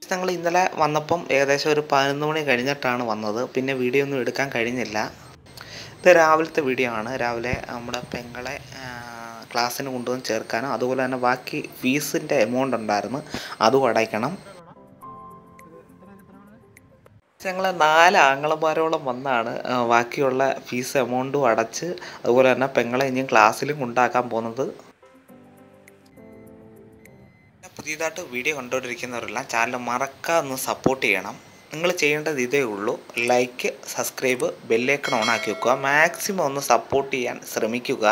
ഞങ്ങൾ ഇന്നലെ വന്നപ്പം ഏകദേശം ഒരു പതിനൊന്ന് മണി കഴിഞ്ഞിട്ടാണ് വന്നത് പിന്നെ വീഡിയോ ഒന്നും എടുക്കാൻ കഴിഞ്ഞില്ല ഇത് രാവിലത്തെ വീഡിയോ ആണ് രാവിലെ നമ്മുടെ പെങ്ങളെ ആ, ക്ലാസ്സിന് കൊണ്ടുവന്ന് ചേർക്കാനും അതുപോലെ തന്നെ ബാക്കി ഫീസിൻ്റെ എമൗണ്ട് ഉണ്ടായിരുന്നു അതും അടയ്ക്കണം ഞങ്ങൾ നാല് ആങ്ങളമാരോളം വന്നാണ് ആ, ബാക്കിയുള്ള ഫീസ് എമൗണ്ടും അടച്ച് അതുപോലെ തന്നെ പെങ്ങളെ ഇനിയും ക്ലാസ്സിലും കൊണ്ടാക്കാൻ പോകുന്നത് പുതിയതായിട്ട് വീഡിയോ കണ്ടുകൊണ്ടിരിക്കുന്നവരെല്ലാം ചാനൽ മറക്കാതെ ഒന്ന് സപ്പോർട്ട് ചെയ്യണം നിങ്ങൾ ചെയ്യേണ്ടത് ഇതേ ഉള്ളൂ ലൈക്ക് സബ്സ്ക്രൈബ് ബെല്ലേക്കൺ ഓൺ ആക്കി വെക്കുക മാക്സിമം ഒന്ന് സപ്പോർട്ട് ചെയ്യാൻ ശ്രമിക്കുക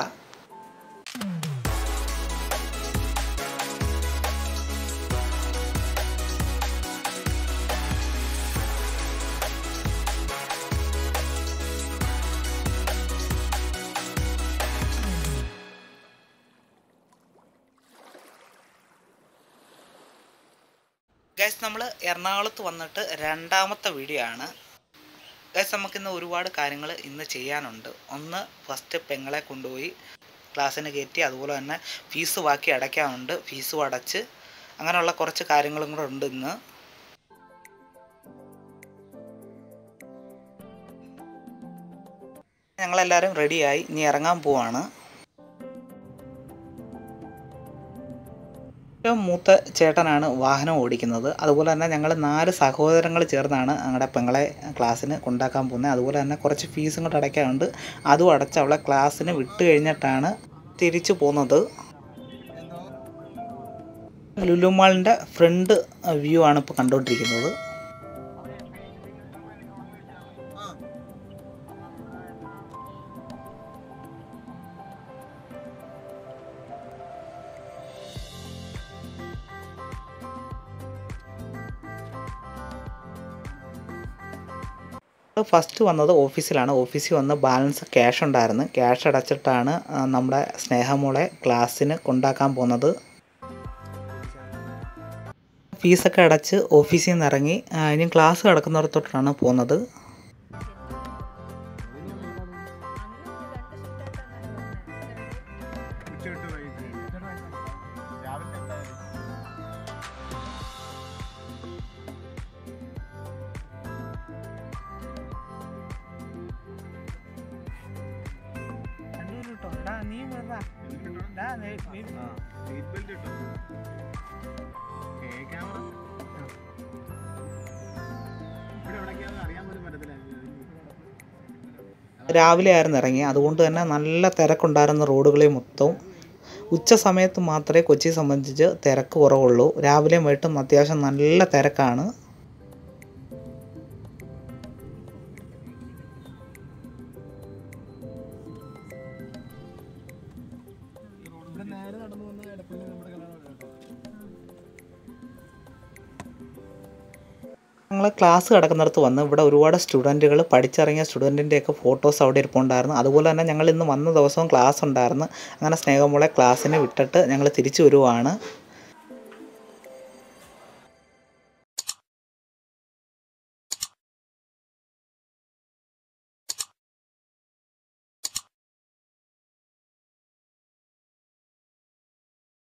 ഗൈസ് നമ്മൾ എറണാകുളത്ത് വന്നിട്ട് രണ്ടാമത്തെ വീഡിയോ ആണ് ഗൈസ് നമുക്കിന്ന് ഒരുപാട് കാര്യങ്ങൾ ഇന്ന് ചെയ്യാനുണ്ട് ഒന്ന് ഫസ്റ്റ് പെങ്ങളെ കൊണ്ടുപോയി ക്ലാസ്സിന് കയറ്റി അതുപോലെ തന്നെ ഫീസ് ബാക്കി അടയ്ക്കാനുണ്ട് ഫീസും അടച്ച് അങ്ങനെയുള്ള കുറച്ച് കാര്യങ്ങളും കൂടെ ഉണ്ട് ഇന്ന് ഞങ്ങളെല്ലാവരും റെഡിയായി ഇനി ഇറങ്ങാൻ പോവാണ് ഏറ്റവും മൂത്ത ചേട്ടനാണ് വാഹനം ഓടിക്കുന്നത് അതുപോലെ തന്നെ ഞങ്ങൾ നാല് സഹോദരങ്ങൾ ചേർന്നാണ് ഞങ്ങളുടെ പെങ്ങളെ ക്ലാസ്സിന് കൊണ്ടാക്കാൻ പോകുന്നത് അതുപോലെ തന്നെ കുറച്ച് ഫീസും കൂടെ അടയ്ക്കാനുണ്ട് അതും അടച്ച് അവളെ ക്ലാസ്സിന് വിട്ട് കഴിഞ്ഞിട്ടാണ് തിരിച്ചു പോകുന്നത് ലുലുമാളിൻ്റെ ഫ്രണ്ട് വ്യൂ ആണ് ഇപ്പോൾ കണ്ടുകൊണ്ടിരിക്കുന്നത് ഫസ്റ്റ് വന്നത് ഓഫീസിലാണ് ഓഫീസിൽ വന്ന് ബാലൻസ് ക്യാഷ് ഉണ്ടായിരുന്നു ക്യാഷ് അടച്ചിട്ടാണ് ആ, നമ്മുടെ സ്നേഹമോളെ ക്ലാസ്സിന് കൊണ്ടാക്കാൻ പോകുന്നത് ഫീസൊക്കെ അടച്ച് ഓഫീസിൽ നിന്ന് ഇറങ്ങി ആ, ഇനി ക്ലാസ് കിടക്കുന്നിടത്തോട്ടാണ് പോകുന്നത് രാവിലെ ആയിരുന്നു ഇറങ്ങി അതുകൊണ്ട് തന്നെ നല്ല തിരക്കുണ്ടായിരുന്ന റോഡുകളിൽ മൊത്തവും ഉച്ച സമയത്ത് മാത്രമേ കൊച്ചിയെ സംബന്ധിച്ച് തിരക്ക് കുറവുള്ളൂ രാവിലെയും വൈകിട്ടും അത്യാവശ്യം നല്ല തിരക്കാണ് ഞങ്ങൾ ക്ലാസ് കിടക്കുന്നിടത്ത് വന്ന് ഇവിടെ ഒരുപാട് സ്റ്റുഡൻറ്റുകൾ പഠിച്ചിറങ്ങിയ സ്റ്റുഡൻറ്റിൻ്റെയൊക്കെ ഫോട്ടോസ് അവിടെ ഇരിപ്പുണ്ടായിരുന്നു അതുപോലെ തന്നെ ഞങ്ങൾ ഇന്ന് വന്ന ദിവസവും ക്ലാസ് ഉണ്ടായിരുന്നു അങ്ങനെ സ്നേഹമുള്ള ക്ലാസ്സിന് വിട്ടിട്ട് ഞങ്ങൾ തിരിച്ചു വരുവാണ്